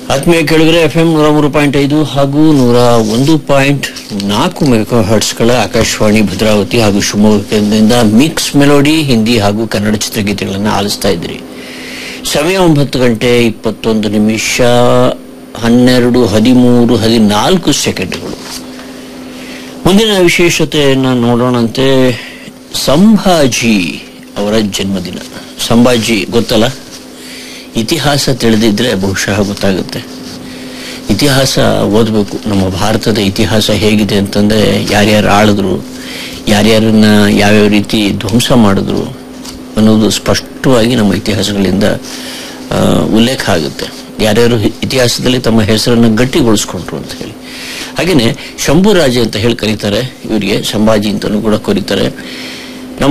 ಆತ್ಮೀಯ ಕೆಳಗರೆ F M ನೂರ ಮೂರು ಪಾಯಿಂಟ್ ಐದು ಹಾಗೂ ನೂರ ಒಂದು ಪಾಯಿಂಟ್ ನಾಲ್ಕು ಮೆಗಾ ಹರ್ಟ್ಸ್ಗಳ ಆಕಾಶವಾಣಿ ಭದ್ರಾವತಿ ಹಾಗೂ ಶಿವಮೊಗ್ಗದಿಂದ ಮಿಕ್ಸ್ ಮೆಲೋಡಿ ಹಿಂದಿ ಹಾಗೂ ಕನ್ನಡ ಚಿತ್ರಗೀತೆಗಳನ್ನು ಆಲಿಸ್ತಾ ಇದ್ರಿ ಸಮಯ ಒಂಬತ್ತು ಗಂಟೆ ಇಪ್ಪತ್ತೊಂದು ನಿಮಿಷ ಹನ್ನೆರಡು ಹದಿಮೂರು ಹದಿನಾಲ್ಕು ಸೆಕೆಂಡ್ಗಳು ಮುಂದಿನ ವಿಶೇಷತೆಯನ್ನು ನೋಡೋಣಂತೆ ಸಂಭಾಜಿ ಅವರ ಜನ್ಮದಿನ ಸಂಭಾಜಿ ಗೊತ್ತಲ್ಲ ಇತಿಹಾಸ ತಿಳಿದಿದ್ರೆ ಬಹುಶಃ ಗೊತ್ತಾಗುತ್ತೆ ಇತಿಹಾಸ ಓದಬೇಕು ನಮ್ಮ ಭಾರತದ ಇತಿಹಾಸ ಹೇಗಿದೆ ಅಂತಂದ್ರೆ ಯಾರ್ಯಾರು ಆಳಿದ್ರು ಯಾರ್ಯಾರನ್ನ ಯಾವ್ಯಾವ ರೀತಿ ಧ್ವಂಸ ಮಾಡಿದ್ರು ಅನ್ನೋದು ಸ್ಪಷ್ಟವಾಗಿ ನಮ್ಮ ಇತಿಹಾಸಗಳಿಂದ ಆ, ಉಲ್ಲೇಖ ಆಗುತ್ತೆ ಯಾರ್ಯಾರು ಹಿ- ಇತಿಹಾಸದಲ್ಲಿ ತಮ್ಮ ಹೆಸರನ್ನು ಗಟ್ಟಿಗೊಳಿಸ್ಕೊಂಡ್ರು ಅಂತ ಹೇಳಿ ಹಾಗೇನೆ ಶಂಭುರಾಜ ಅಂತ ಹೇಳಿ ಕರೀತಾರೆ ಇವರಿಗೆ ಸಂಭಾಜಿ ಅಂತಲೂ ಕೂಡ ಕರೀತಾರೆ ನಮ್ಮ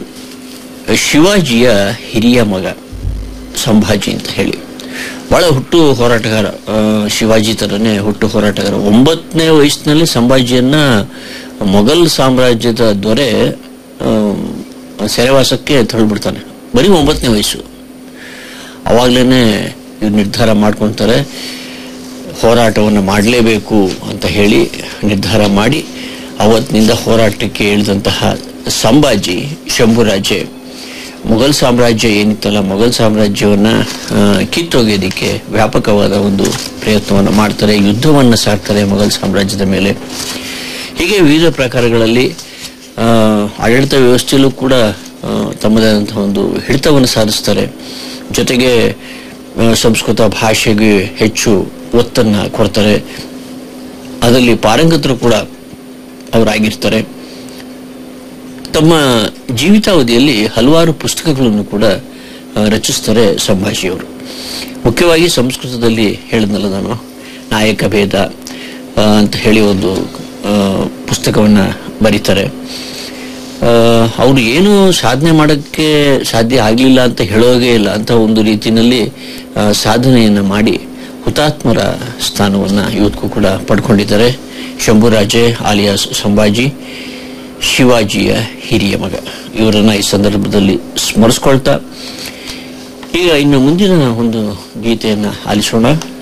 ಶಿವಾಜಿಯ ಹಿರಿಯ ಮಗ ಸಂಭಾಜಿ ಅಂತ ಹೇಳಿ ಬಹಳ ಹುಟ್ಟು ಹೋರಾಟಗಾರ ಆ, ಶಿವಾಜಿ ಥರನೇ ಹುಟ್ಟು ಹೋರಾಟಗಾರ ಒಂಬತ್ತನೇ ವಯಸ್ಸಿನಲ್ಲಿ ಸಂಭಾಜಿಯನ್ನ ಮೊಘಲ್ ಸಾಮ್ರಾಜ್ಯದ ದೊರೆ ಆ, ಸೆರೆವಾಸಕ್ಕೆ ತಳ್ಳಿಬಿಡ್ತಾನೆ ಬರೀ ಒಂಬತ್ತನೇ ವಯಸ್ಸು ಅವಾಗ್ಲೇನೆ ಇವ್ರು ನಿರ್ಧಾರ ಮಾಡ್ಕೊತಾರೆ ಹೋರಾಟವನ್ನು ಮಾಡಲೇಬೇಕು ಅಂತ ಹೇಳಿ ನಿರ್ಧಾರ ಮಾಡಿ ಅವತ್ತಿನಿಂದ ಹೋರಾಟಕ್ಕೆ ಇಳಿದಂತಹ ಸಂಭಾಜಿ ಶಂಭುರಾಜೆ ಮೊಘಲ್ ಸಾಮ್ರಾಜ್ಯ ಏನಿತ್ತಲ್ಲ ಮೊಘಲ್ ಸಾಮ್ರಾಜ್ಯವನ್ನ ಆ, ಕಿತ್ತೊಗೆಯೋದಿಕ್ಕೆ ವ್ಯಾಪಕವಾದ ಒಂದು ಪ್ರಯತ್ನವನ್ನು ಮಾಡ್ತಾರೆ ಯುದ್ಧವನ್ನು ಸಾಕ್ತಾರೆ ಮೊಘಲ್ ಸಾಮ್ರಾಜ್ಯದ ಮೇಲೆ ಹೀಗೆ ವಿವಿಧ ಪ್ರಕಾರಗಳಲ್ಲಿ ಆ, ಆಡಳಿತ ವ್ಯವಸ್ಥೆಯಲ್ಲೂ ಕೂಡ ಆ, ತಮ್ಮದೇ ಆದಂತಹ ಒಂದು ಹಿಡಿತವನ್ನು ಸಾಧಿಸ್ತಾರೆ ಜೊತೆಗೆ ಆ, ಸಂಸ್ಕೃತ ಭಾಷೆಗೆ ಹೆಚ್ಚು ಒತ್ತನ್ನು ಕೊಡ್ತಾರೆ ಅದರಲ್ಲಿ ಪಾರಂಗತರು ಕೂಡ ಅವರಾಗಿರ್ತಾರೆ ತಮ್ಮ ಜೀವಿತಾವಧಿಯಲ್ಲಿ ಹಲವಾರು ಪುಸ್ತಕಗಳನ್ನು ಕೂಡ ಆ, ರಚಿಸ್ತಾರೆ ಸಂಭಾಷಿಯವರು ಮುಖ್ಯವಾಗಿ ಸಂಸ್ಕೃತದಲ್ಲಿ ಹೇಳಿದ್ನಲ್ಲ ನಾನು ನಾಯಕ ಭೇದ ಆ, ಅಂತ ಹೇಳಿ ಒಂದು ಆ, ಪುಸ್ತಕವನ್ನ ಬರೀತಾರೆ ಅವರು ಏನು ಸಾಧನೆ ಮಾಡೋಕ್ಕೆ ಸಾಧ್ಯ ಆಗಲಿಲ್ಲ ಅಂತ ಹೇಳೋಗೇ ಇಲ್ಲ ಅಂತ ಒಂದು ರೀತಿಯಲ್ಲಿ ಆ, ಸಾಧನೆಯನ್ನ ಮಾಡಿ ಹುತಾತ್ಮರ ಸ್ಥಾನವನ್ನ ಇವತ್ತಿಗೂ ಕೂಡ ಪಡ್ಕೊಂಡಿದ್ದಾರೆ ಶಂಭುರಾಜೆ ಆಲಿಯಾಸ್ ಸಂಭಾಜಿ ಶಿವಾಜಿಯ ಹಿರಿಯ ಮಗ ಇವರನ್ನ ಈ ಸಂದರ್ಭದಲ್ಲಿ ಸ್ಮರಿಸ್ಕೊಳ್ತಾ ಈಗ ಇನ್ನು ಮುಂದಿನ ಒಂದು ಗೀತೆಯನ್ನ ಆಲಿಸೋಣ